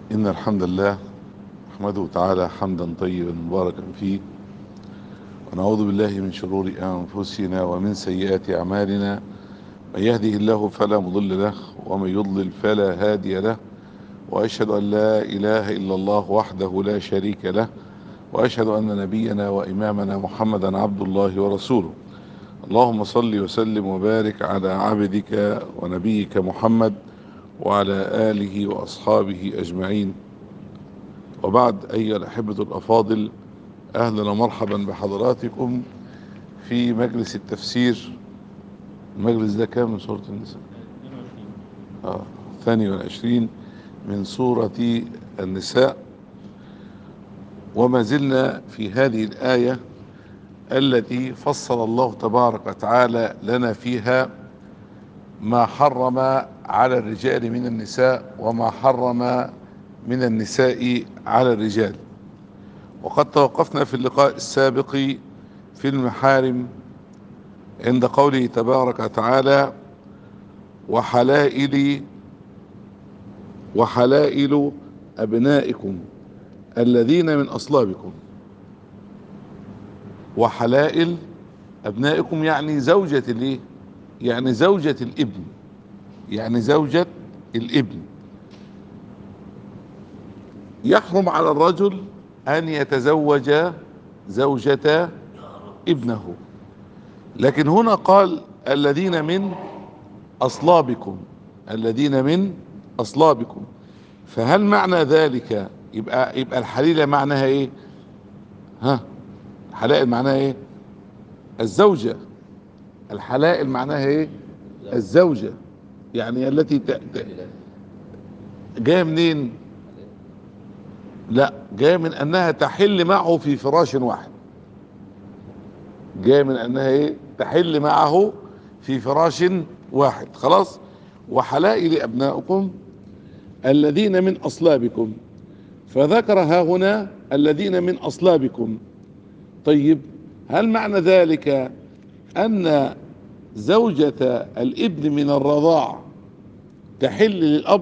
إن الحمد لله نحمده تعالى حمدا طيبا مباركا فيه ونعوذ بالله من شرور أنفسنا ومن سيئات أعمالنا من يهده الله فلا مضل له ومن يضلل فلا هادي له وأشهد أن لا إله إلا الله وحده لا شريك له وأشهد أن نبينا وإمامنا محمدا عبد الله ورسوله اللهم صل وسلم وبارك على عبدك ونبيك محمد وعلى آله وأصحابه أجمعين وبعد أيها الأحبة الأفاضل أهلا ومرحبا بحضراتكم في مجلس التفسير المجلس ده كام من سورة النساء آه ثاني والعشرين من سورة النساء وما زلنا في هذه الآية التي فصل الله تبارك وتعالى لنا فيها ما حرم على الرجال من النساء وما حرم من النساء على الرجال وقد توقفنا في اللقاء السابق في المحارم عند قوله تبارك وتعالى وحلائل وحلائل أبنائكم الذين من أصلابكم وحلائل أبنائكم يعني زوجة الايه يعني زوجة الابن يعني زوجة الابن يحرم على الرجل أن يتزوج زوجة ابنه لكن هنا قال الذين من أصلابكم الذين من أصلابكم فهل معنى ذلك يبقى يبقى الحليلة معناها ايه ها الحلائل معناها ايه الزوجة الحلائل معناها ايه الزوجة يعني التي ت... ت... جايه منين لا جايه من انها تحل معه في فراش واحد جايه من انها ايه تحل معه في فراش واحد خلاص وحلائل ابنائكم الذين من اصلابكم فذكر ها هنا الذين من اصلابكم طيب هل معنى ذلك ان زوجة الابن من الرضاع تحل للاب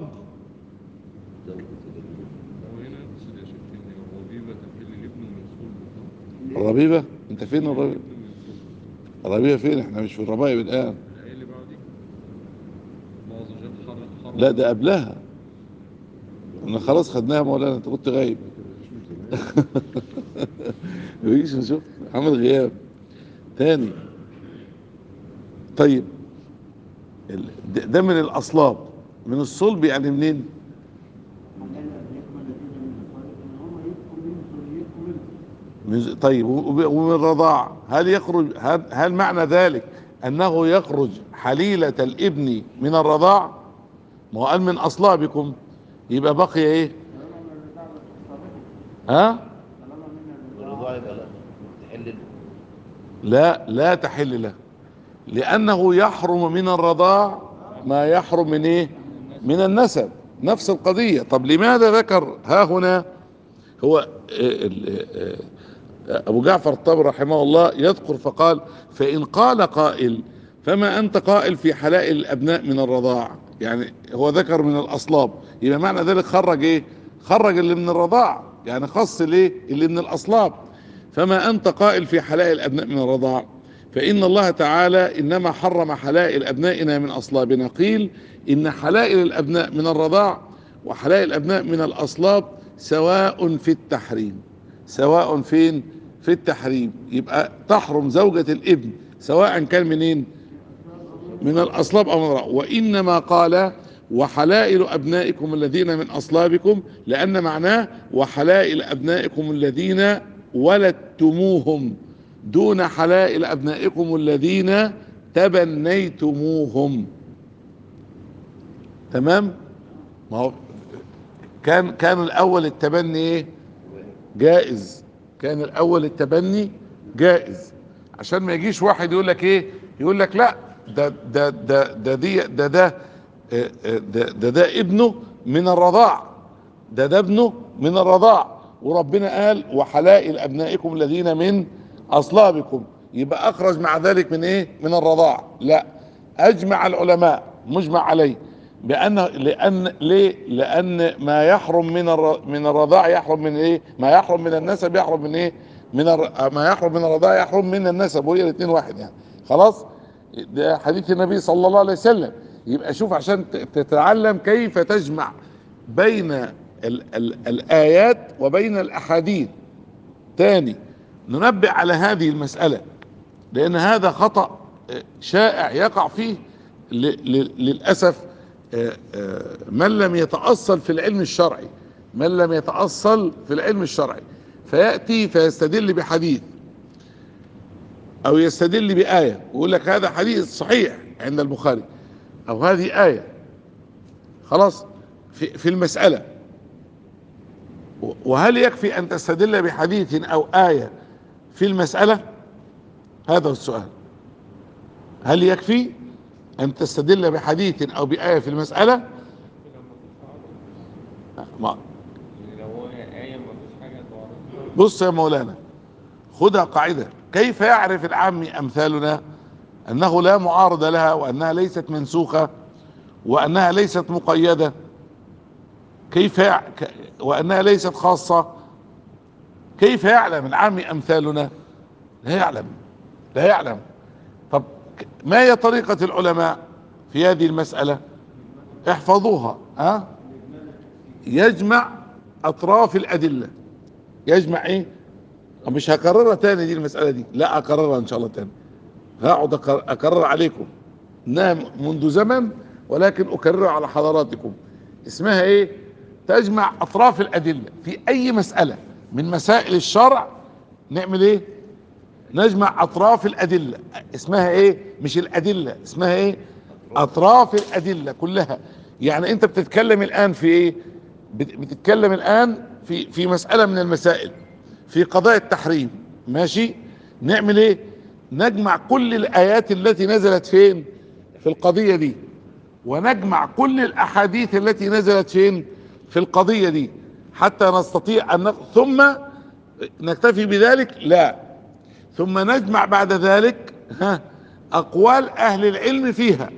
وهنا يقصد يا شيخ ان الربيبه تحل الابن من صلبه الربيبة انت فين الربيبة الابن من صلبه الربيبة فين احنا مش في الربايب الان الايه اللي بعدك الله عز وجل حرم حرم لا ده قبلها انا خلاص خدناها مولانا انت كنت غايب مفيش نشوف عمل غياب تاني طيب ال- ده ده من الاصلاب من الصلب يعني منين من- طيب وب- ومن الرضاع هل يخرج هل, هل معنى ذلك انه يخرج حليلة الابن من الرضاع ما هو قال من اصلابكم يبقى بقي ايه ها الرضاع يبقى لا تحل لا لا تحل له لانه يحرم من الرضاع ما يحرم من ايه من النسب نفس القضية طب لماذا ذكر ها هنا هو آه، ال- آه، آه، ابو جعفر الطبري رحمه الله يذكر فقال فان قال قائل فما انت قائل في حلائل الابناء من الرضاع يعني هو ذكر من الاصلاب يبقى معنى ذلك خرج ايه خرج اللي من الرضاع يعني خص ليه اللي من الاصلاب فما انت قائل في حلائل الابناء من الرضاع فان الله تعالى انما حرم حلائل ابنائنا من اصلابنا قيل ان حلائل الابناء من الرضاع وحلائل الابناء من الاصلاب سواء في التحريم سواء فين في التحريم يبقى تحرم زوجة الابن سواء كان منين من الاصلاب او من الرضاع وانما قال وحلائل ابنائكم الذين من اصلابكم لان معناه وحلائل ابنائكم الذين ولدتموهم دون حلائل ابنائكم الذين تبنيتموهم تمام ما هو كان كان الاول التبني ايه جائز كان الاول التبني جائز عشان ما يجيش واحد يقول لك ايه يقول لك لا ده ده ده ده دي ده ده آه، آه، ده ده, ده ابنه من الرضاع ده ده ابنه من الرضاع وربنا قال وحلائل ابنائكم الذين من اصلابكم يبقى اخرج مع ذلك من ايه من الرضاع لا اجمع العلماء مجمع عليه بان لان ليه لان ما يحرم من الر... من الرضاع يحرم من ايه ما يحرم من النسب يحرم من ايه من الر... ما يحرم من الرضاع يحرم من النسب وهي الاثنين واحد يعني خلاص ده حديث النبي صلى الله عليه وسلم يبقى شوف عشان ت- تتعلم كيف تجمع بين ال... ال... الايات وبين الاحاديث تاني ننبه على هذه المسألة لأن هذا خطأ آه، شائع يقع فيه ل- ل- للأسف آه، آه، من لم يتأصل في العلم الشرعي من لم يتأصل في العلم الشرعي فيأتي فيستدل بحديث أو يستدل بآية ويقول لك هذا حديث صحيح عند البخاري أو هذه آية خلاص في, في المسألة وهل يكفي أن تستدل بحديث أو آية في المسألة هذا هو السؤال هل يكفي أن تستدل بحديث أو بآية في المسألة ما يعني لو هو آية ما فيش حاجة تعرض بص يا مولانا خدها قاعدة كيف يعرف العامي أمثالنا أنه لا معارض لها وأنها ليست منسوخة وأنها ليست مقيدة كيف يع... ك- وأنها ليست خاصة كيف يعلم العامي أمثالنا لا يعلم لا يعلم طب ك- ما هي طريقة العلماء في هذه المسألة احفظوها ها يجمع أطراف الأدلة يجمع ايه مش هكررها تاني دي المسألة دي لا اكررها ان شاء الله تاني هقعد أكر- اكرر عليكم انها منذ زمن ولكن اكررها على حضراتكم اسمها ايه تجمع اطراف الادلة في اي مسألة من مسائل الشرع نعمل ايه نجمع اطراف الادلة اسمها ايه مش الادلة اسمها ايه اطراف الادلة كلها يعني انت بتتكلم الان في ايه بت- بتتكلم الان في في مسألة من المسائل في قضاء التحريم ماشي نعمل ايه نجمع كل الايات التي نزلت فين في القضية دي ونجمع كل الاحاديث التي نزلت فين في القضية دي حتى نستطيع ان نق... ثم نكتفي بذلك لا ثم نجمع بعد ذلك ها اقوال اهل العلم فيها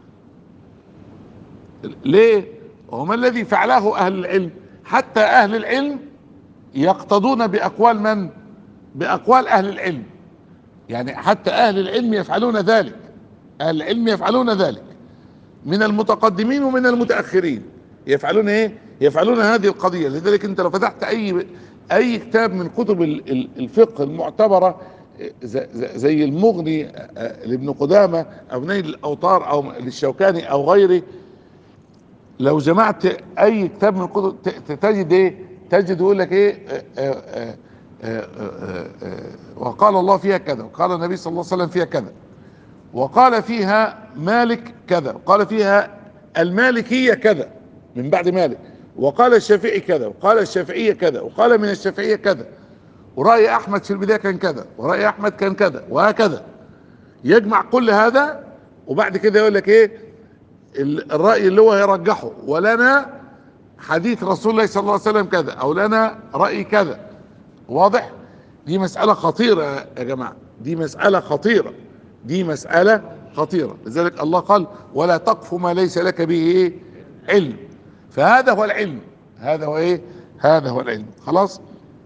ليه وما الذي فعله اهل العلم حتى اهل العلم يقتضون باقوال من باقوال اهل العلم يعني حتى اهل العلم يفعلون ذلك اهل العلم يفعلون ذلك من المتقدمين ومن المتاخرين يفعلون ايه يفعلون هذه القضيه لذلك انت لو فتحت اي اي كتاب من كتب ال- ال- الفقه المعتبره زي- زي زي المغني آه، لابن قدامه او نيل الاوطار او للشوكاني او غيره لو جمعت اي كتاب من الكتب ت- تجد ايه تجد يقول لك ايه آه، آه، آه، آه، آه، وقال الله فيها كذا وقال النبي صلى الله عليه وسلم فيها كذا وقال فيها مالك كذا وقال فيها المالكية كذا من بعد مالك وقال الشافعي كذا وقال الشافعية كذا وقال من الشافعية كذا ورأي أحمد في البداية كان كذا ورأي أحمد كان كذا وهكذا يجمع كل هذا وبعد كده يقول لك ايه ال- الرأي اللي هو يرجحه ولنا حديث رسول الله صلى الله عليه وسلم كذا او لنا رأي كذا واضح دي مسألة خطيرة يا جماعة دي مسألة خطيرة دي مسألة خطيرة لذلك الله قال ولا تقف ما ليس لك به ايه علم فهذا هو العلم هذا هو ايه هذا هو العلم خلاص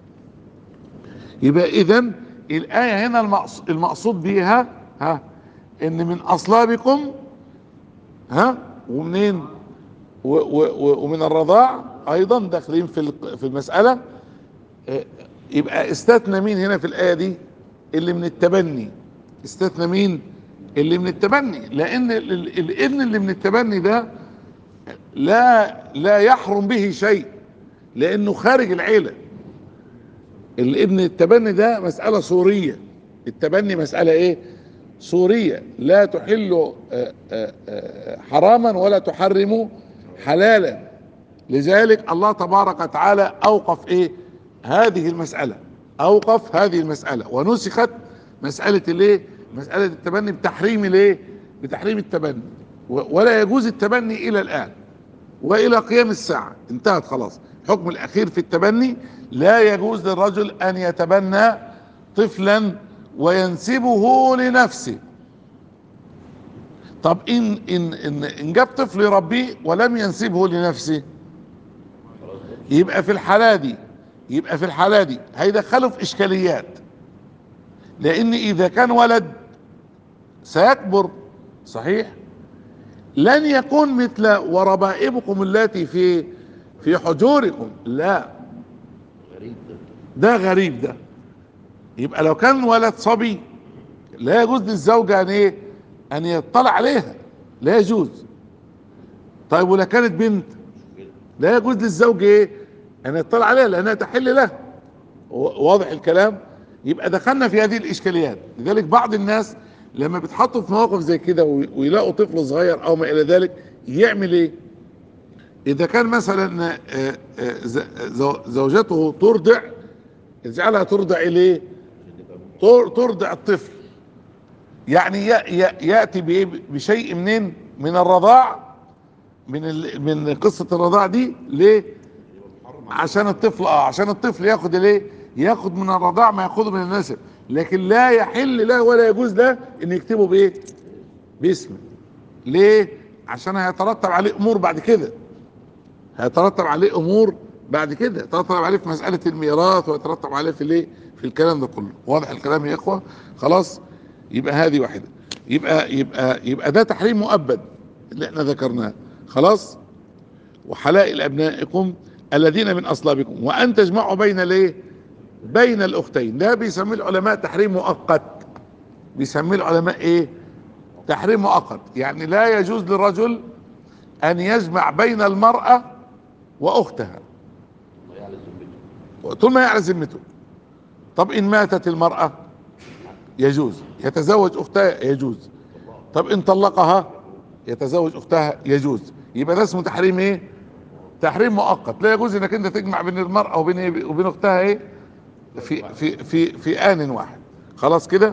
يبقى اذا الآية هنا المقص- المقصود بها ها ان من اصلابكم ها ومنين و و و ومن الرضاع ايضا داخلين في ال- في المسألة آه، يبقى استثنى مين هنا في الآية دي اللي من التبني استثنى مين اللي من التبني لان ال- ال- الابن اللي من التبني ده لا لا يحرم به شيء لانه خارج العيلة الابن التبني ده مسألة صورية التبني مسألة ايه صورية لا تحل آه، آه، آه، حراما ولا تحرم حلالا لذلك الله تبارك وتعالى اوقف ايه هذه المسألة اوقف هذه المسألة ونسخت مسألة الايه مسألة التبني بتحريم الايه بتحريم التبني و- ولا يجوز التبني الى الان والى قيام الساعة انتهت خلاص الحكم الاخير في التبني لا يجوز للرجل ان يتبنى طفلا وينسبه لنفسه طب ان ان ان, إن جاب طفل يربيه ولم ينسبه لنفسه يبقى في الحالة دي يبقى في الحالة دي هيدخله في اشكاليات لان اذا كان ولد سيكبر صحيح لن يكون مثل وربائبكم التي في في حجوركم لا غريب ده ده غريب ده يبقى لو كان ولد صبي لا يجوز للزوجة ان ايه ان يطلع عليها لا يجوز طيب ولا كانت بنت لا يجوز للزوج ايه ان يطلع عليها لانها تحل له و- واضح الكلام يبقى دخلنا في هذه الاشكاليات لذلك بعض الناس لما بيتحطوا في مواقف زي كده وي- ويلاقوا طفل صغير او ما الى ذلك يعمل ايه اذا كان مثلا آه، آه، ز- زو- زوجته ترضع يجعلها ترضع اليه تر- ترضع الطفل يعني ي- ي- ياتي بإيه؟ بشيء منين من الرضاع من ال... من قصه الرضاع دي ليه عشان الطفل اه عشان الطفل ياخد الايه ياخد من الرضاع ما ياخده من النسب لكن لا يحل له ولا يجوز له ان يكتبه بايه باسمه ليه عشان هيترتب عليه امور بعد كده هيترتب عليه امور بعد كده يترتب عليه في مساله الميراث ويترتب عليه في الايه في الكلام ده كله واضح الكلام يا اخوه خلاص يبقى هذه واحده يبقى يبقى يبقى ده تحريم مؤبد اللي احنا ذكرناه خلاص وحلائل ابنائكم الذين من اصلابكم وان تجمعوا بين الايه بين الاختين ده بيسميه العلماء تحريم مؤقت بيسميه العلماء ايه تحريم مؤقت يعني لا يجوز للرجل ان يجمع بين المرأة واختها ما يعلى ذمته طول ما يعلى ذمته طب ان ماتت المرأة يجوز يتزوج اختها يجوز طب ان طلقها يتزوج اختها يجوز يبقى ده اسمه تحريم ايه تحريم مؤقت لا يجوز انك انت تجمع بين المرأة وبين إيه؟ وبين اختها ايه في في في في آن واحد خلاص كده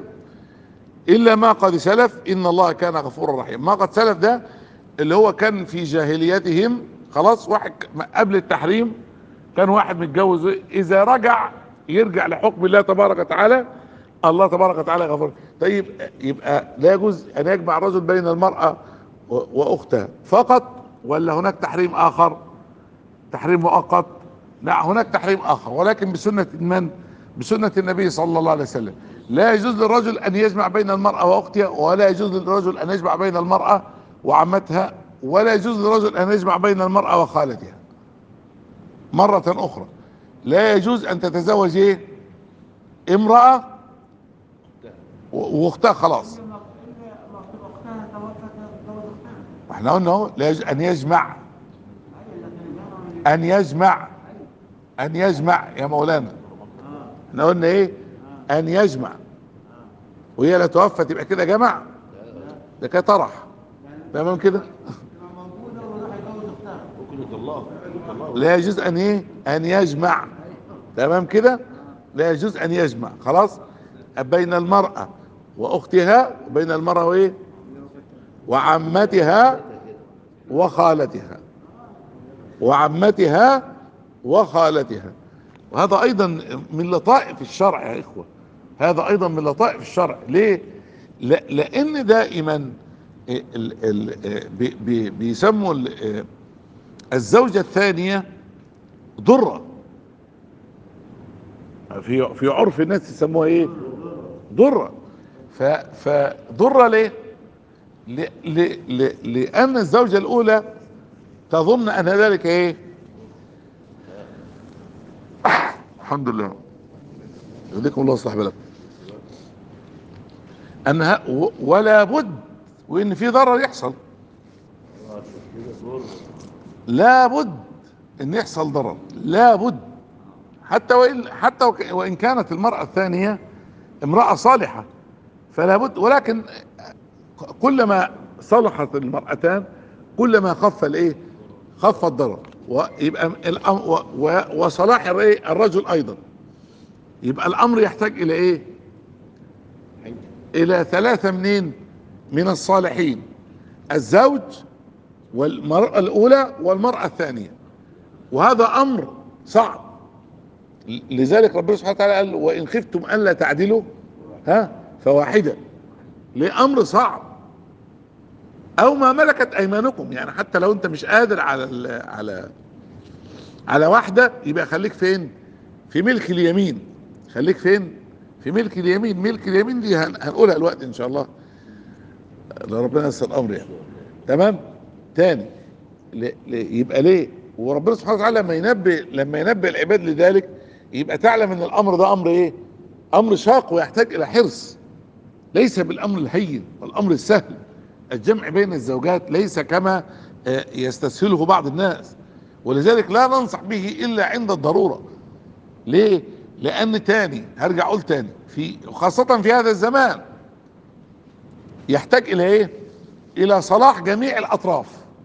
الا ما قد سلف ان الله كان غفورا رحيما ما قد سلف ده اللي هو كان في جاهليتهم خلاص واحد ك- قبل التحريم كان واحد متجوز اذا رجع يرجع لحكم الله تبارك وتعالى الله تبارك وتعالى غفور طيب يبقى لا يجوز ان يجمع الرجل بين المرأة و- واختها فقط ولا هناك تحريم اخر تحريم مؤقت لا هناك تحريم اخر ولكن بسنة من بسنة النبي صلى الله عليه وسلم لا يجوز للرجل ان يجمع بين المرأة واختها ولا يجوز للرجل ان يجمع بين المرأة وعمتها ولا يجوز للرجل ان يجمع بين المرأة وخالتها مرة اخرى لا يجوز ان تتزوج ايه امرأة و- واختها خلاص إلا ما مكتوب أختها توفت تتزوج أختها احنا قلنا اهو لا يجوز ان يجمع أي لكن الجمع ان يجمع ان يجمع يا مولانا احنا قلنا ايه ان يجمع وهي لا توفت يبقى كده جمع ده كده طرح تمام كده تبقى موجودة وراح يتجوز أختها ممكن يطلقها ممكن يطلقها لا يجوز ان ايه ان يجمع تمام كده لا يجوز ان يجمع خلاص بين المرأة واختها وبين المرأة وايه وعمتها وخالتها وعمتها وخالتها وهذا ايضا من لطائف الشرع يا اخوة هذا ايضا من لطائف الشرع ليه لا لان دائما ال ال بي بي بيسموا ال- الزوجة الثانية ضرة في في عرف الناس يسموها ايه ضرة ف فضرة ليه ل ل ل لان الزوجة الاولى تظن ان ذلك ايه الحمد لله يهديكم الله يصلح بالكم انها و- ولا بد وان في ضرر يحصل لابد ان يحصل ضرر لابد حتى وإن حتى وك- وان كانت المرأة الثانية امرأة صالحة فلا بد ولكن كلما صلحت المرأتان كلما خف الايه خف الضرر ويبقى الأم- و- و- وصلاح الإيه؟ الرجل ايضا يبقى الامر يحتاج الى ايه الى ثلاثة منين من الصالحين الزوج والمرأة الأولى والمرأة الثانية وهذا أمر صعب لذلك ربنا سبحانه وتعالى قال وإن خفتم ألا تعدلوا ها فواحدة لأمر صعب او ما ملكت ايمانكم يعني حتى لو انت مش قادر على ال- على على واحده يبقى خليك فين في ملك اليمين خليك فين في ملك اليمين ملك اليمين دي هن- هنقولها الوقت ان شاء الله لو ربنا يسر الامر يعني تمام تاني ل- ل- يبقى ليه وربنا سبحانه وتعالى لما ينبه لما ينبه العباد لذلك يبقى تعلم ان الامر ده امر ايه امر شاق ويحتاج الى حرص ليس بالامر الهين والامر السهل الجمع بين الزوجات ليس كما آه، يستسهله بعض الناس ولذلك لا ننصح به الا عند الضروره ليه لان تاني هرجع اقول تاني في خاصه في هذا الزمان يحتاج الى ايه الى صلاح جميع الاطراف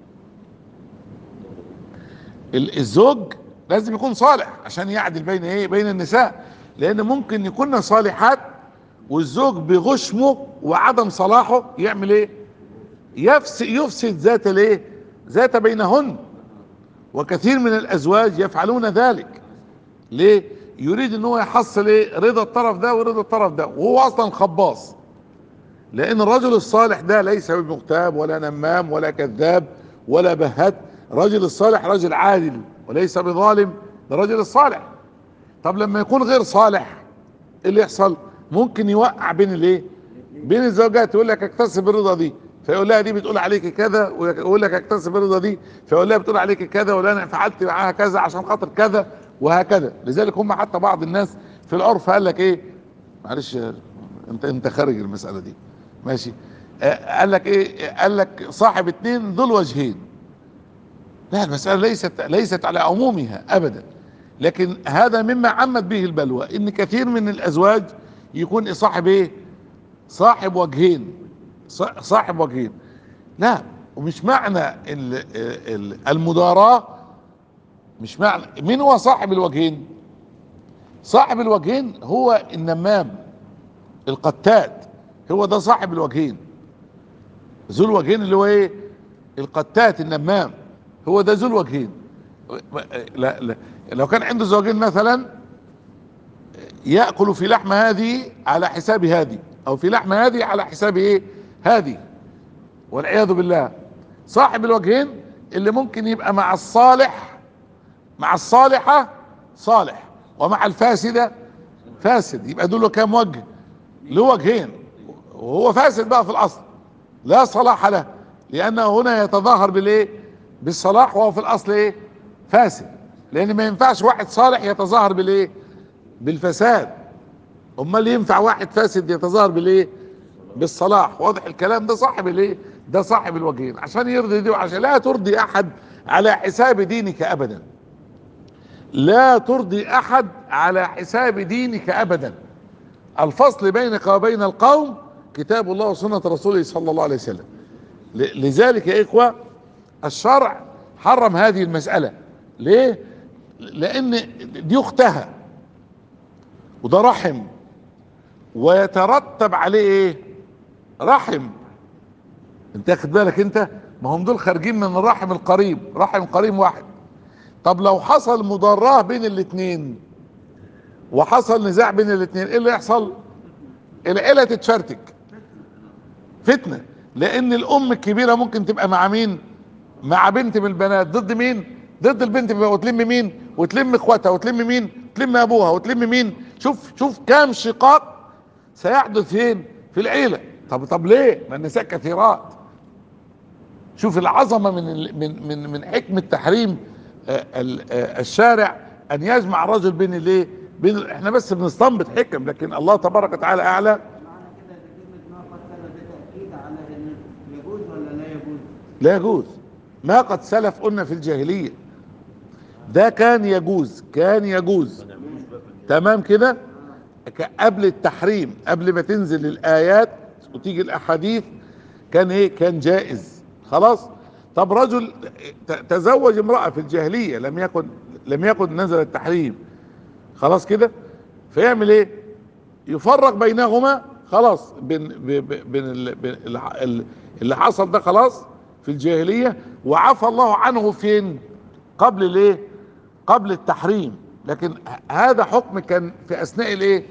ال- الزوج لازم يكون صالح عشان يعدل بين ايه بين النساء لان ممكن يكون صالحات والزوج بغشمه وعدم صلاحه يعمل ايه يفسد يفسد ذات الايه ذات بينهن وكثير من الازواج يفعلون ذلك ليه يريد ان هو يحصل ايه رضا الطرف ده ورضا الطرف ده وهو اصلا خباص لان الرجل الصالح ده ليس بمغتاب ولا نمام ولا كذاب ولا بهات الرجل الصالح رجل عادل وليس بظالم ده الرجل الصالح طب لما يكون غير صالح ايه اللي يحصل ممكن يوقع بين الايه بين الزوجات يقول لك اكتسب الرضا دي فيقول لها دي بتقول عليك كذا ويقول لك اكتسب الرضا دي فيقول لها بتقول عليك كذا ولا انا فعلت معاها كذا عشان خاطر كذا وهكذا لذلك هم حتى بعض الناس في العرف قال لك ايه معلش يا- انت انت خارج المساله دي ماشي آه، قال لك ايه قال لك صاحب اتنين ذو الوجهين لا المساله ليست ليست على عمومها ابدا لكن هذا مما عمت به البلوى ان كثير من الازواج يكون صاحب ايه صاحب وجهين ص- صاحب وجهين لا ومش معنى ال- ال- المداراة مش معنى مين هو صاحب الوجهين صاحب الوجهين هو النمام القتات هو ده صاحب الوجهين ذو الوجهين اللي هو ايه القتات النمام هو ده ذو الوجهين لا لا لو كان عنده زوجين مثلا ياكل في لحم هذه على حساب هذه او في لحم هذه على حساب ايه هذه والعياذ بالله صاحب الوجهين اللي ممكن يبقى مع الصالح مع الصالحة صالح ومع الفاسدة فاسد يبقى دول كام وجه له وجهين وهو فاسد بقى في الاصل لا صلاح له لانه هنا يتظاهر بالايه بالصلاح وهو في الاصل ايه فاسد لان ما ينفعش واحد صالح يتظاهر بالايه بالفساد امال ينفع واحد فاسد يتظاهر بالايه بالصلاح واضح الكلام ده صاحب الايه ده صاحب الوجهين عشان يرضي دي وعشان لا ترضي احد على حساب دينك ابدا لا ترضي احد على حساب دينك ابدا الفصل بينك وبين القوم كتاب الله وسنة رسوله صلى الله عليه وسلم ل- لذلك يا اخوة الشرع حرم هذه المسألة ليه لان دي اختها وده رحم ويترتب عليه ايه رحم انت واخد بالك انت ما هم دول خارجين من الرحم القريب رحم قريب واحد طب لو حصل مضاراه بين الاثنين وحصل نزاع بين الاثنين ايه اللي يحصل العيله تتفرتك فتنه لان الام الكبيره ممكن تبقى مع مين مع بنت من البنات ضد مين ضد البنت وتلم مين وتلم اخواتها وتلم مين تلم ابوها وتلم مين شوف شوف كام شقاق سيحدث فين في العيله طب طب ليه ما النساء كثيرات شوف العظمه من ال- من من من حكمه تحريم آه، ال- آه، الشارع ان يجمع الرجل بين الايه بين ال- احنا بس بنستنبط حكم لكن الله تبارك وتعالى اعلى معنى كده ان كلمة ما قد سلف ده تأكيد على ان يجوز ولا لا يجوز؟ لا يجوز ما قد سلف قلنا في الجاهليه ده كان يجوز كان يجوز تمام كده ك- قبل التحريم قبل ما تنزل الايات وتيجي الاحاديث كان ايه كان جائز خلاص طب رجل ت- تزوج امرأة في الجاهلية لم يكن لم يكن نزل التحريم خلاص كده فيعمل ايه يفرق بينهما خلاص بين ب- ب- بين ال- بين الع- ال- اللي حصل ده خلاص في الجاهلية وعفى الله عنه فين قبل الايه قبل التحريم لكن ه- هذا حكم كان في اثناء الايه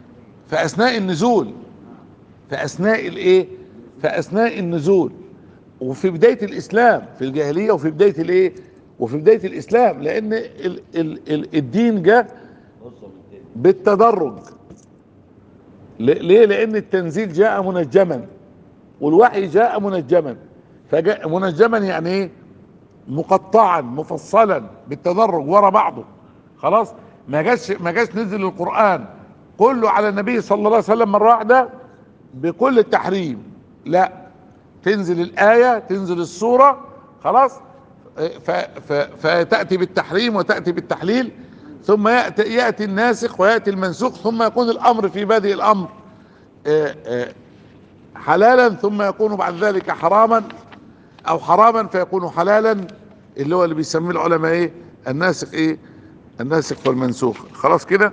في اثناء النزول في اثناء الايه في اثناء النزول وفي بداية الإسلام في الجاهلية وفي بداية الإيه وفي بداية الإسلام لأن ال ال ال الدين جاء نظم الدنيا بالتدرج ل- ليه لأن التنزيل جاء منجما والوحي جاء منجما فجاء منجما يعني ايه مقطعا مفصلا بالتدرج ورا بعضه خلاص ما جاش ما جاش نزل القرآن كله على النبي صلى الله عليه وسلم مرة واحدة بكل التحريم لا تنزل الآية تنزل السورة خلاص ف ف فتأتي بالتحريم وتأتي بالتحليل ثم يأتي, يأتي الناسخ ويأتي المنسوخ ثم يكون الأمر في بادئ الأمر آه، آه، حلالا ثم يكون بعد ذلك حراما او حراما فيكون حلالا اللي هو اللي بيسميه العلماء ايه الناسخ ايه الناسخ والمنسوخ خلاص كده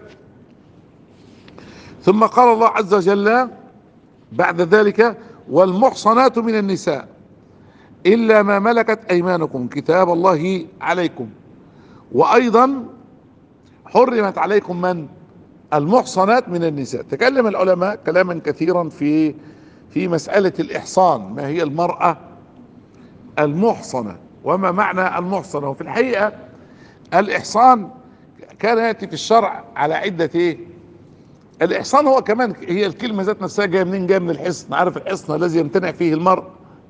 ثم قال الله عز وجل بعد ذلك والمحصنات من النساء الا ما ملكت ايمانكم كتاب الله عليكم وايضا حرمت عليكم من المحصنات من النساء تكلم العلماء كلاما كثيرا في في مسألة الإحصان ما هي المرأة المحصنة وما معنى المحصنة وفي الحقيقة الإحصان كان يأتي في الشرع على عدة إيه الإحصان هو كمان هي الكلمة ذات نفسها جاية منين جاية من الحصن عارف الحصن الذي يمتنع فيه المرء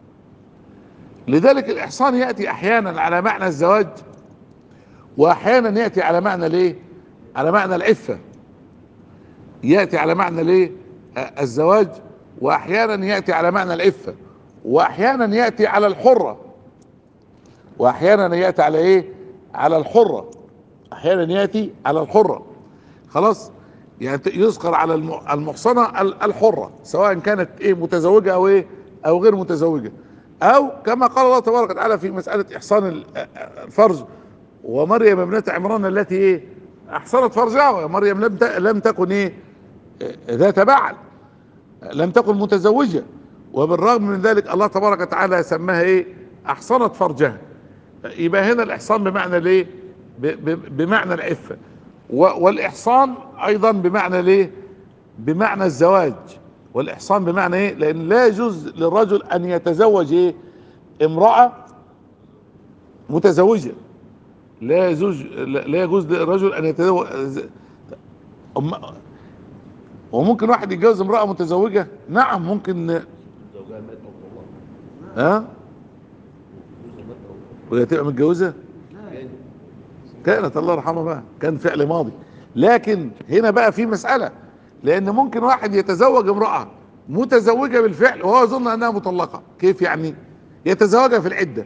لذلك الإحصان يأتي أحيانا على معنى الزواج وأحيانا يأتي على معنى الإيه على معنى العفة يأتي على معنى الإيه آه، الزواج واحيانا ياتي على معنى العفه واحيانا ياتي على الحره واحيانا ياتي على ايه على الحره احيانا ياتي على الحره خلاص يعني ت- يذكر على الم- المحصنه ال- الحره سواء كانت ايه متزوجه او ايه او غير متزوجه او كما قال الله تبارك وتعالى في مساله احصان ال- الفرج ومريم ابنه عمران التي ايه احصنت فرجها ومريم لم ت- لم تكن ايه ذات بعل لم تكن متزوجة وبالرغم من ذلك الله تبارك وتعالى سماها ايه احصنت فرجها يبقى هنا الاحصان بمعنى الايه ب- ب- بمعنى العفة و- والاحصان ايضا بمعنى الايه بمعنى الزواج والاحصان بمعنى ايه لان لا يجوز للرجل ان يتزوج ايه امرأة متزوجة لا يجوز لا يجوز للرجل ان يتزوج أم- وممكن واحد يتجوز امرأة متزوجة نعم ممكن زوجها مات او والله ها جوزها مات او وهي تبقى متجوزة كان كانت الله يرحمها بقى كان فعل ماضي لكن هنا بقى في مسألة لان ممكن واحد يتزوج امرأة متزوجة بالفعل وهو يظن انها مطلقة كيف يعني يتزوجها في العدة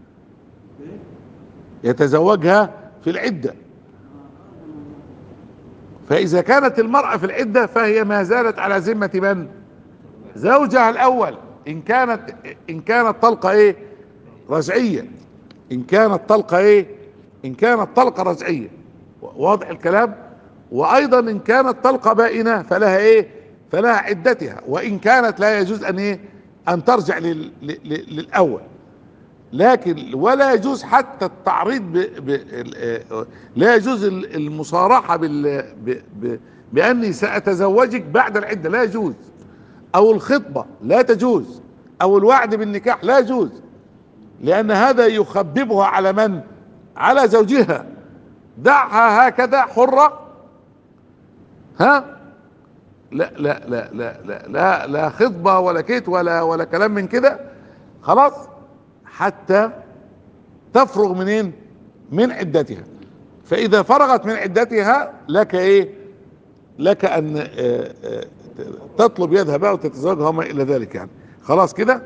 يتزوجها في العدة فإذا كانت المرأة في العدة فهي ما زالت على ذمة من زوجها الأول إن كانت إن كانت طلقة إيه رجعية إن كانت طلقة إيه إن كانت طلقة رجعية واضح الكلام وأيضا إن كانت طلقة بائنة فلها إيه فلها عدتها وإن كانت لا يجوز أن إيه أن ترجع لل لل للأول لكن ولا يجوز حتى التعريض ب ب ال- لا يجوز ال- المصارحة بال ب ب بأني سأتزوجك بعد العدة لا يجوز أو الخطبة لا تجوز أو الوعد بالنكاح لا يجوز لأن هذا يخببها على من؟ على زوجها دعها هكذا حرة ها لا لا لا لا لا لا, لا خطبة ولا كيت ولا ولا كلام من كده خلاص حتى تفرغ منين من عدتها فاذا فرغت من عدتها لك ايه لك ان آه، آه، تطلب يدها بقى وتتزوجها وما الى ذلك يعني خلاص كده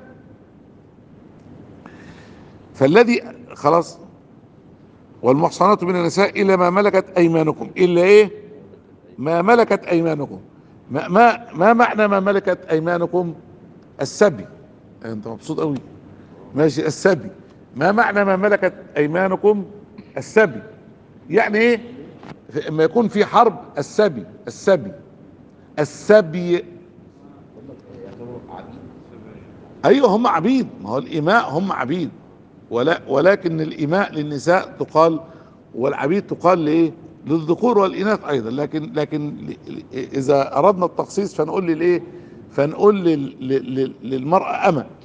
فالذي خلاص والمحصنات من النساء الا ما ملكت ايمانكم الا ايه ما ملكت ايمانكم ما ما ما معنى ما ملكت ايمانكم السبي انت مبسوط قوي ماشي السبي ما معنى ما ملكت ايمانكم السبي يعني ايه في- اما يكون في حرب السبي السبي السبي يعتبروا عبيد ايوه هم عبيد ما هو الاماء هم عبيد ولا ولكن الاماء للنساء تقال والعبيد تقال لايه للذكور والاناث ايضا لكن لكن ل- ل- اذا اردنا التخصيص فنقول للايه فنقول لل- لل- لل- للمراه اما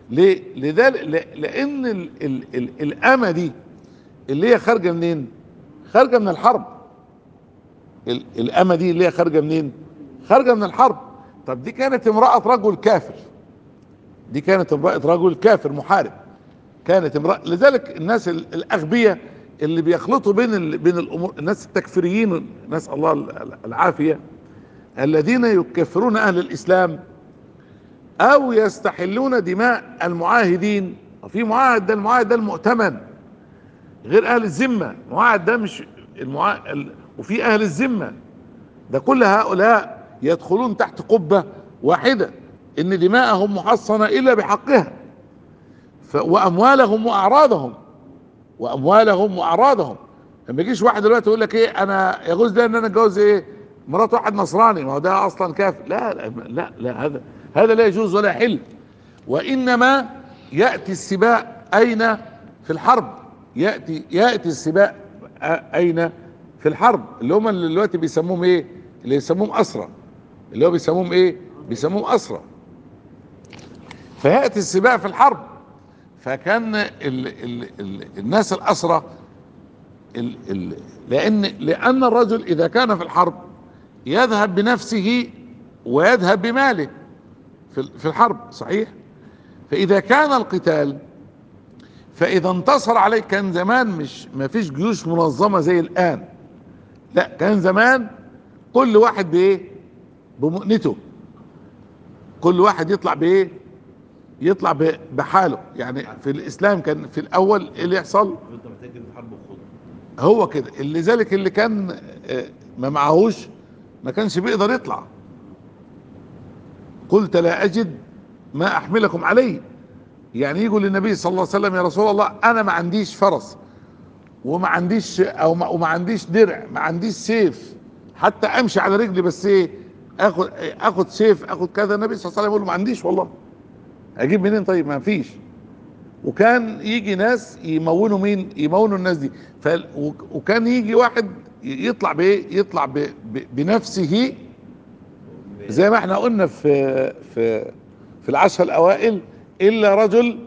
ليه لذلك ل- لان ال ال ال الامه دي اللي هي خارجه منين خارجه من الحرب ال- الامه دي اللي هي خارجه منين خارجه من الحرب طب دي كانت امراه رجل كافر دي كانت امراه رجل كافر محارب كانت امراه لذلك الناس ال- الاغبياء اللي بيخلطوا بين ال... بين الامور الناس التكفيريين نسال الله ال- العافيه الذين يكفرون اهل الاسلام او يستحلون دماء المعاهدين في معاهد ده المعاهد ده المؤتمن غير اهل الذمه المعاهد ده مش المعاهد ال... وفي اهل الذمه ده كل هؤلاء يدخلون تحت قبه واحده ان دماءهم محصنه الا بحقها ف... واموالهم واعراضهم واموالهم واعراضهم لما يجيش واحد دلوقتي يقول لك ايه انا يجوز لي ان انا اتجوز ايه مرات واحد نصراني ما هو ده اصلا كافر لا لا لا, لا هذا هذا لا يجوز ولا يحل وانما ياتي السباق اين في الحرب ياتي ياتي السباق أ- اين في الحرب اللي هم اللي دلوقتي بيسموهم ايه اللي يسموهم اسرى اللي هو بيسموهم ايه بيسموهم اسرى فياتي السباق في الحرب فكان ال ال ال الناس الاسرى ال ال لان لان الرجل اذا كان في الحرب يذهب بنفسه ويذهب بماله في ال- في الحرب صحيح فاذا كان القتال فاذا انتصر عليه كان زمان مش ما فيش جيوش منظمه زي الان لا كان زمان كل واحد بايه بمؤنته كل واحد يطلع بايه يطلع ب- بحاله يعني في الاسلام كان في الاول إيه اللي يحصل انت محتاج تجري في حرب وخد هو كده اللي ذلك اللي كان آه، ما معهوش ما كانش بيقدر يطلع قلت لا اجد ما احملكم عليه يعني يقول للنبي صلى الله عليه وسلم يا رسول الله انا ما عنديش فرس وما عنديش او ما, وما عنديش درع ما عنديش سيف حتى امشي على رجلي بس ايه اخد اخد سيف اخد كذا النبي صلى الله عليه وسلم يقول له ما عنديش والله اجيب منين طيب ما فيش وكان يجي ناس يمونوا مين يمونوا الناس دي ف وكان يجي واحد يطلع بايه يطلع ب... ب... بنفسه زي ما احنا قلنا في في في العشر الاوائل الا رجل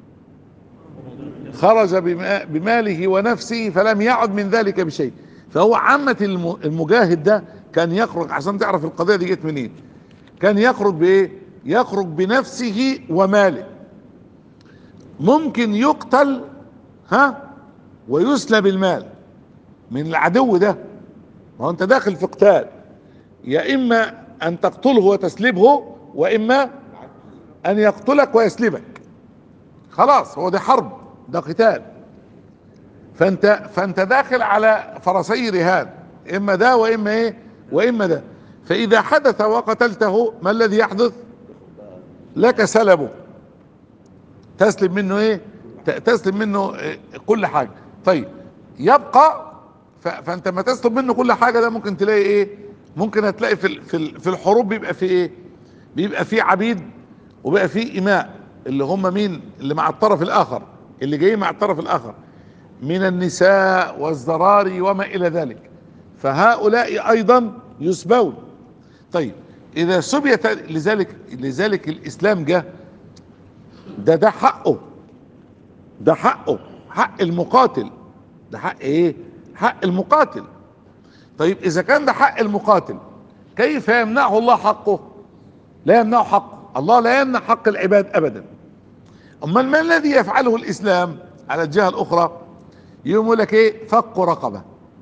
خرج بما- بماله ونفسه فلم يعد من ذلك بشيء فهو عامة الم- المجاهد ده كان يخرج عشان تعرف القضية دي جت منين كان يخرج بايه يخرج بنفسه وماله ممكن يقتل ها ويسلب المال من العدو ده ما هو انت داخل في قتال يا اما ان تقتله وتسلبه واما ان يقتلك ويسلبك خلاص هو ده حرب ده قتال فانت فانت داخل على فرسي رهان اما ده واما ايه واما ده فاذا حدث وقتلته ما الذي يحدث لك سلبه تسلب منه ايه ت- تسلب منه إيه؟ كل حاجه طيب يبقى ف- فانت ما تسلب منه كل حاجه ده ممكن تلاقي ايه ممكن هتلاقي في ال- في ال- في الحروب بيبقى في ايه بيبقى في عبيد وبقى في اماء اللي هم مين اللي مع الطرف الاخر اللي جايين مع الطرف الاخر من النساء والزراري وما الى ذلك فهؤلاء ايضا يسبون طيب اذا سبيت لذلك لذلك الاسلام جه ده ده حقه ده حقه حق المقاتل ده حق ايه حق المقاتل طيب اذا كان ده حق المقاتل كيف يمنعه الله حقه لا يمنعه حقه الله لا يمنع حق العباد ابدا امال ما الذي يفعله الاسلام على الجهه الاخرى يقول لك ايه فك رقبه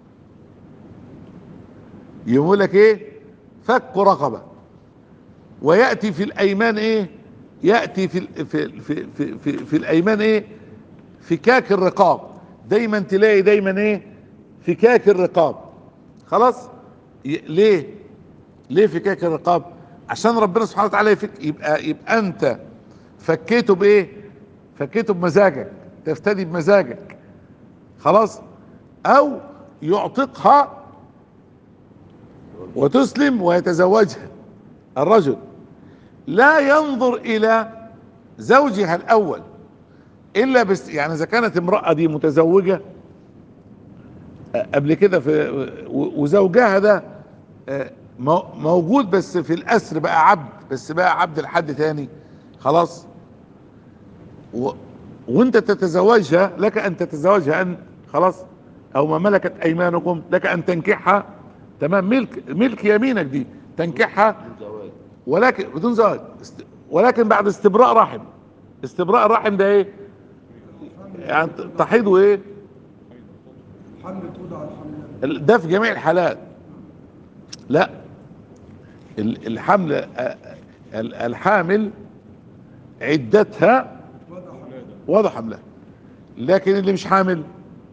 يقول لك ايه فك رقبه وياتي في الايمان ايه ياتي في ال- في في في في, في الايمان ايه فكاك الرقاب دايما تلاقي دايما ايه فكاك الرقاب خلاص ي- ليه ليه فكاك الرقاب عشان ربنا سبحانه وتعالى يفك يبقى يبقى انت فكيته بايه فكيته بمزاجك تفتدي بمزاجك خلاص او يعتقها وتسلم ويتزوجها الرجل لا ينظر الى زوجها الاول الا بس يعني اذا كانت امرأة دي متزوجة آه، قبل كده في و- وزوجها ده آه، مو- موجود بس في الاسر بقى عبد بس بقى عبد لحد تاني خلاص و... وانت تتزوجها لك ان تتزوجها ان خلاص او ما ملكت ايمانكم لك ان تنكحها تمام ملك ملك يمينك دي تنكحها بدون زواج ولكن بدون زواج است... ولكن بعد استبراء رحم استبراء الرحم ده ايه يعني تحيض وايه حمل توضع الحمل ده في جميع الحالات لا ال- الحمل آه، ال- الحامل عدتها وضع حمل وضع حملها لكن اللي مش حامل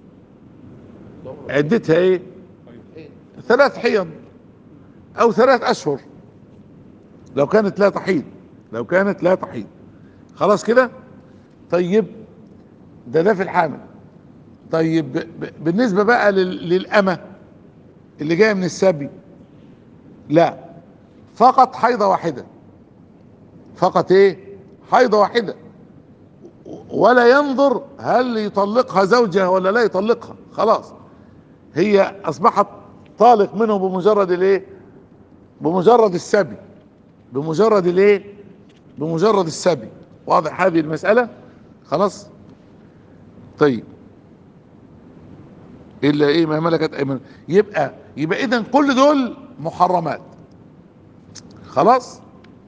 عدتها ايه ثلاث حيض او ثلاث اشهر لو كانت لا تحيض لو كانت لا تحيض خلاص كده طيب ده ده في الحامل طيب ب- ب- بالنسبة بقى لل- للأمة اللي جاية من السبي لا فقط حيضة واحدة فقط ايه حيضة واحدة ولا ينظر هل يطلقها زوجها ولا لا يطلقها خلاص هي اصبحت طالق منه بمجرد الايه بمجرد السبي بمجرد الايه بمجرد السبي واضح هذه المسألة خلاص طيب الا ايه ما ملكت ايمان يبقى يبقى اذا كل دول محرمات خلاص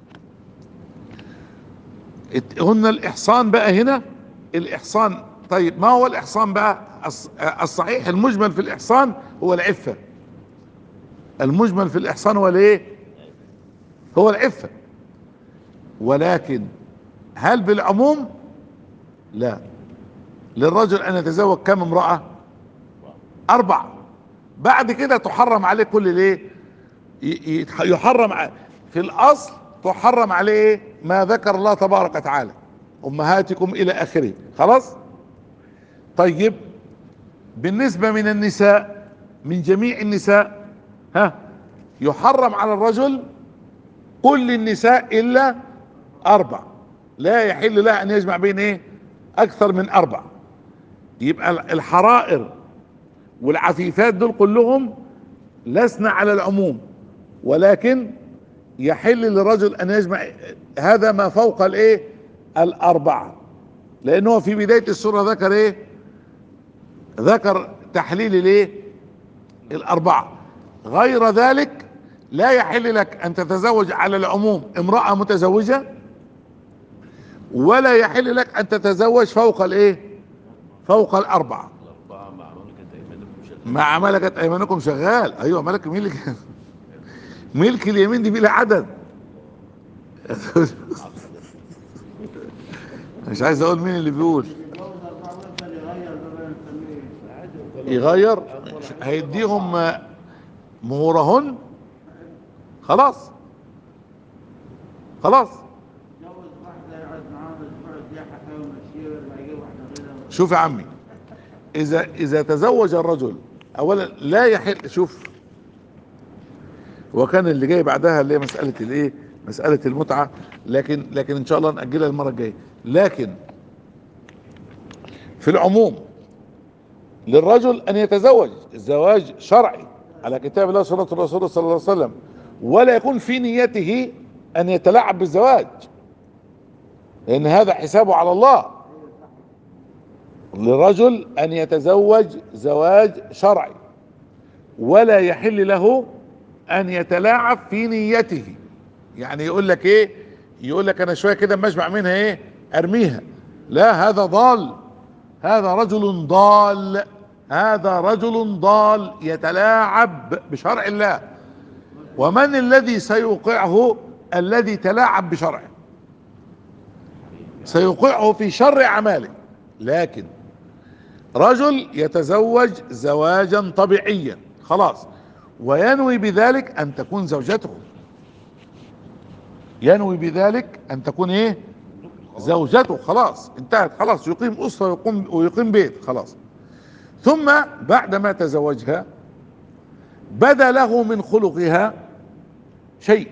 ات- هن الاحصان بقى هنا الاحصان طيب ما هو الاحصان بقى الص- الصحيح المجمل في الاحصان هو العفة المجمل في الاحصان هو الايه هو العفة ولكن هل بالعموم لا للرجل ان يتزوج كم امرأة اربع بعد كده تحرم عليه كل الايه ي- ي- يحرم ع- في الاصل تحرم عليه ايه ما ذكر الله تبارك وتعالى امهاتكم الى اخره خلاص طيب بالنسبة من النساء من جميع النساء ها يحرم على الرجل كل النساء الا اربع لا يحل له ان يجمع بين ايه اكثر من اربع يبقى الحرائر والعفيفات دول كلهم لسنا على العموم ولكن يحل للرجل ان يجمع هذا ما فوق الايه الاربعه لانه في بدايه السوره ذكر ايه ذكر تحليل الايه الاربعه غير ذلك لا يحل لك ان تتزوج على العموم امراه متزوجه ولا يحل لك ان تتزوج فوق الايه فوق الاربعه الأربعة مع ملكة أيمانكم شغال مع ملكة ايمانكم شغال ايوه ملك ملك ملك اليمين دي بلا عدد مش عايز اقول مين اللي بيقول يتجوز أربعة ويفضل يغير بقى نسميه يغير هيديهم مهورهن خلاص خلاص يتجوز واحدة يقعد معاها أسبوع يديها حكاية ومشيه ويرجع يجيب واحدة غيرها شوف يا عمي اذا اذا تزوج الرجل اولا لا يحل شوف وكان اللي جاي بعدها اللي هي مساله الايه مساله المتعه لكن لكن ان شاء الله ناجلها المره الجايه لكن في العموم للرجل ان يتزوج زواج شرعي على كتاب الله سنه الرسول صلى الله عليه وسلم ولا يكون في نيته ان يتلاعب بالزواج لان هذا حسابه على الله للرجل ان يتزوج زواج شرعي ولا يحل له ان يتلاعب في نيته يعني يقول لك ايه يقول لك انا شويه كده اما اشبع منها ايه ارميها لا هذا ضال هذا رجل ضال هذا رجل ضال يتلاعب بشرع الله ومن الذي سيوقعه الذي تلاعب بشرعه سيوقعه في شر اعماله لكن رجل يتزوج زواجا طبيعيا خلاص وينوي بذلك ان تكون زوجته ينوي بذلك ان تكون ايه زوجته خلاص انتهت خلاص يقيم اسره ويقوم ويقيم بيت خلاص ثم بعدما تزوجها بدا له من خلقها شيء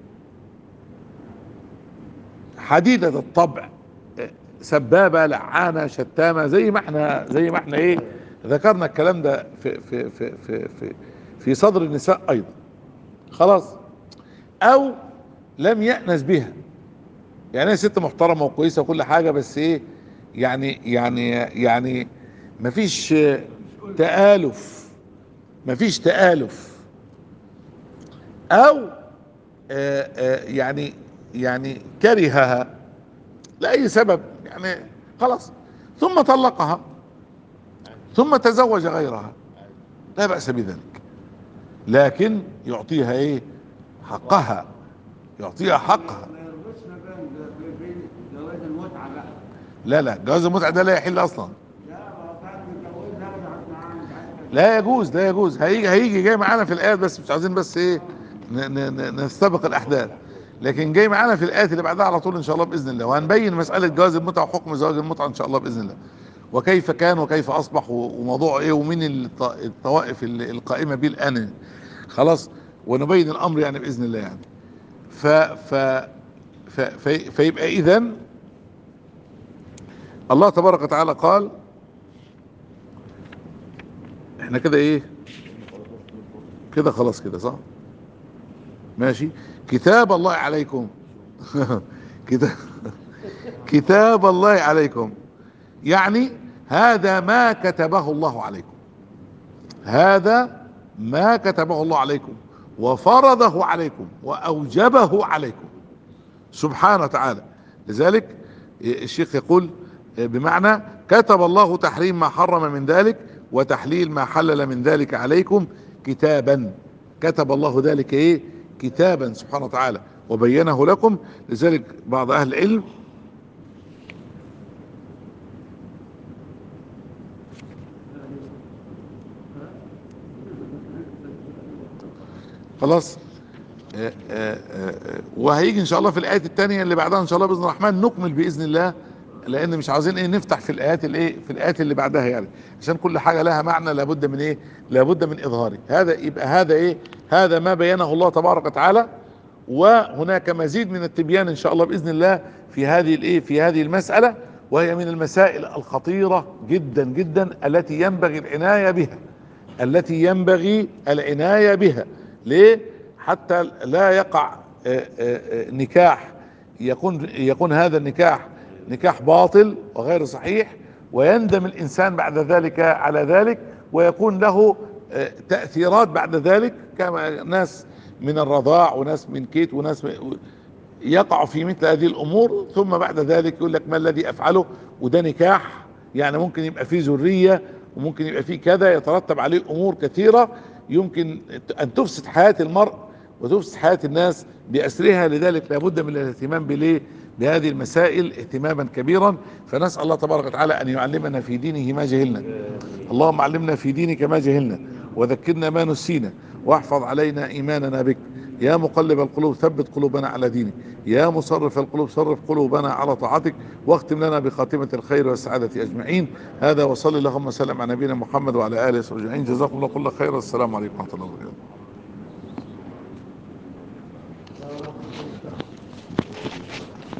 حديدة الطبع سبابة لعانة شتامة زي ما احنا زي ما احنا ايه ذكرنا الكلام ده في في في في في, في صدر النساء ايضا خلاص او لم يأنس بها يعني هي ست محترمة وكويسة وكل حاجة بس ايه يعني يعني يعني مفيش تآلف مفيش تآلف او آه، آه، يعني يعني كرهها لأي سبب يعني خلاص ثم طلقها ثم تزوج غيرها لا بأس بذلك لكن يعطيها ايه حقها يعطيها حقها ما يربطش ما بين بين جواز المتعه بقى لا لا جواز المتعة ده لا يحل اصلا لا هو كان متجوزها وقعدت معاها مش عارف لا يجوز لا يجوز هيجي هيجي جاي معانا في الايات بس مش عايزين بس ايه ن- ن- ن- نستبق الاحداث لكن جاي معانا في الايات اللي بعدها على طول ان شاء الله باذن الله وهنبين مساله جواز المتعه وحكم زواج المتعه ان شاء الله باذن الله وكيف كان وكيف اصبح و- وموضوع ايه ومين الط- الطوائف ال- القائمه به الان خلاص ونبين الامر يعني باذن الله يعني ف ف ف في فيبقى اذا الله تبارك وتعالى قال احنا كده ايه كده خلاص كده صح ماشي كتاب الله عليكم كتاب كتاب الله عليكم يعني هذا ما كتبه الله عليكم هذا ما كتبه الله عليكم وفرضه عليكم واوجبه عليكم سبحانه وتعالى لذلك الشيخ يقول بمعنى كتب الله تحريم ما حرم من ذلك وتحليل ما حلل من ذلك عليكم كتابا كتب الله ذلك ايه كتابا سبحانه وتعالى وبينه لكم لذلك بعض اهل العلم خلاص آه، آه، آه، وهيجي ان شاء الله في الايات الثانيه اللي بعدها ان شاء الله باذن الرحمن نكمل باذن الله لان مش عاوزين ايه نفتح في الايات الايه في الايات اللي بعدها يعني عشان كل حاجه لها معنى لابد من ايه لابد من اظهاره هذا يبقى هذا ايه هذا ما بينه الله تبارك وتعالى وهناك مزيد من التبيان ان شاء الله باذن الله في هذه الايه في هذه المساله وهي من المسائل الخطيره جدا جدا التي ينبغي العنايه بها التي ينبغي العنايه بها ليه حتى لا يقع آه، آه، آه، نكاح يكون يكون هذا النكاح نكاح باطل وغير صحيح ويندم الانسان بعد ذلك على ذلك ويكون له آه، تاثيرات بعد ذلك كما ناس من الرضاع وناس من كيت وناس من- يقع في مثل هذه الامور ثم بعد ذلك يقول لك ما الذي افعله وده نكاح يعني ممكن يبقى فيه ذريه وممكن يبقى فيه كذا يترتب عليه امور كثيره يمكن ان تفسد حياه المرء وتفسد حياه الناس باسرها لذلك لابد من الاهتمام بليه بهذه المسائل اهتماما كبيرا فنسال الله تبارك وتعالى ان يعلمنا في دينه ما جهلنا اللهم علمنا في دينك ما جهلنا وذكرنا ما نسينا واحفظ علينا ايماننا بك يا مقلب القلوب ثبت قلوبنا على دينك يا مصرف القلوب صرف قلوبنا على طاعتك واختم لنا بخاتمة الخير والسعادة أجمعين هذا وصلي اللهم وسلم على نبينا محمد وعلى آله وصحبه أجمعين جزاكم الله كل خير والسلام عليكم ورحمة الله وبركاته